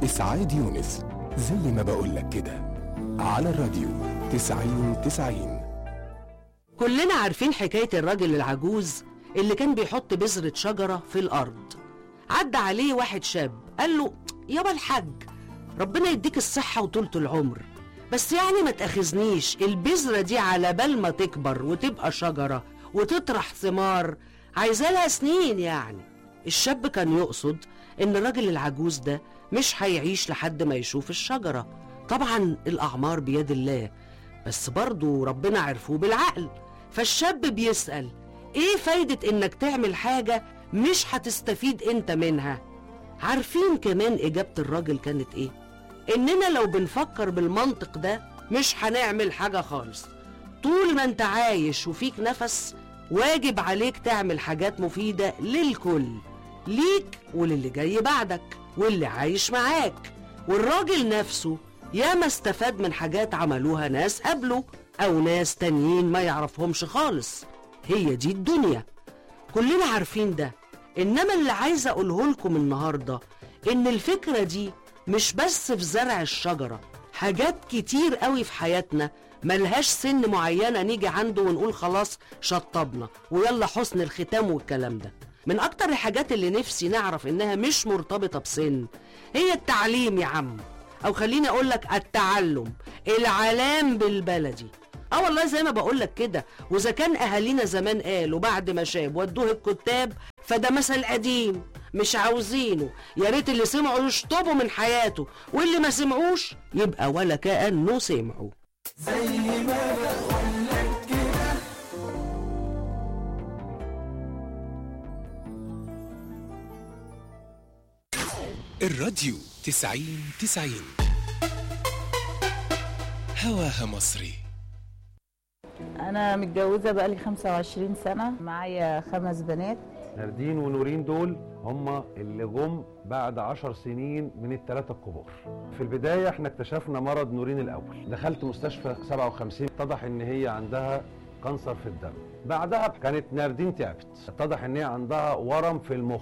إسعاد يونس زي ما بقولك كده على الراديو تسعين تسعين كلنا عارفين حكاية الراجل العجوز اللي كان بيحط بذرة شجرة في الأرض عدى عليه واحد شاب قال له يابا الحاج ربنا يديك الصحة وطولة العمر بس يعني ما تأخذنيش البذرة دي على بال ما تكبر وتبقى شجرة وتطرح ثمار عايزة لها سنين يعني الشاب كان يقصد إن الراجل العجوز ده مش هيعيش لحد ما يشوف الشجرة طبعا الأعمار بيد الله بس برضه ربنا عرفوه بالعقل فالشاب بيسأل ايه فايدة انك تعمل حاجة مش هتستفيد انت منها عارفين كمان اجابة الراجل كانت ايه اننا لو بنفكر بالمنطق ده مش هنعمل حاجة خالص طول ما انت عايش وفيك نفس واجب عليك تعمل حاجات مفيدة للكل ليك وللي جاي بعدك واللي عايش معاك والراجل نفسه ياما استفاد من حاجات عملوها ناس قبله أو ناس تانيين ما يعرفهمش خالص هي دي الدنيا كلنا عارفين ده إنما اللي عايزة أقوله لكم النهاردة إن الفكرة دي مش بس في زرع الشجرة حاجات كتير قوي في حياتنا ملهاش سن معينة نيجي عنده ونقول خلاص شطبنا ويلا حسن الختام والكلام ده من أكتر الحاجات اللي نفسي نعرف إنها مش مرتبطة بسن هي التعليم يا عم او خليني اقول لك التعلم العلام بالبلدي اه والله زي ما بقول لك كده واذا كان اهالينا زمان قالوا بعد ما شاب ودوه الكتاب فده مثل قديم مش عاوزينه يا ريت اللي سمعوا يشطبوا من حياته واللي ما سمعوش يبقى ولا كانه سمعوا الراديو تسعين تسعين هواها مصري أنا متجوزة بقالي 25 سنة معايا خمس بنات ناردين ونورين دول هم اللي جم بعد عشر سنين من الثلاثة الكبار في البداية احنا اكتشفنا مرض نورين الأول دخلت مستشفى 57 اتضح ان هي عندها كانسر في الدم بعدها كانت ناردين تعبت اتضح ان هي عندها ورم في المخ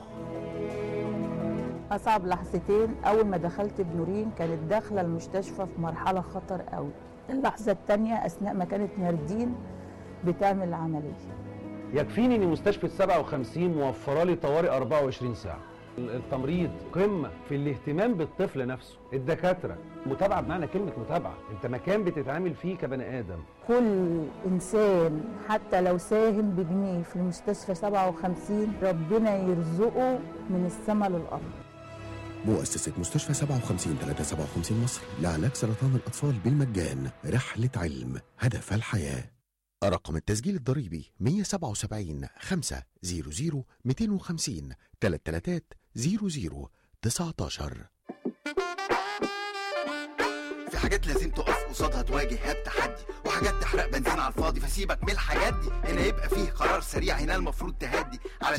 أصعب لحظتين أول ما دخلت بنورين كانت داخلة المستشفى في مرحلة خطر قوي اللحظة التانية أثناء ما كانت ناردين بتعمل العملية يكفيني ان مستشفى 57 موفره لي طوارئ 24 ساعه التمريض قمه في الاهتمام بالطفل نفسه الدكاتره متابعه بمعنى كلمه متابعه انت مكان بتتعامل فيه كبني ادم كل إنسان حتى لو ساهم بجنيه في المستشفى 57 ربنا يرزقه من السماء للأرض مؤسسة مستشفى 57 357 مصر لعلاج سرطان الأطفال بالمجان رحلة علم هدف الحياة رقم التسجيل الضريبي 177 500 250 33 00 19 في حاجات لازم تقف قصادها تواجهها بتحدي وحاجات تحرق بنزين على الفاضي فسيبك من الحاجات دي هنا يبقى فيه قرار سريع هنا المفروض تهدي على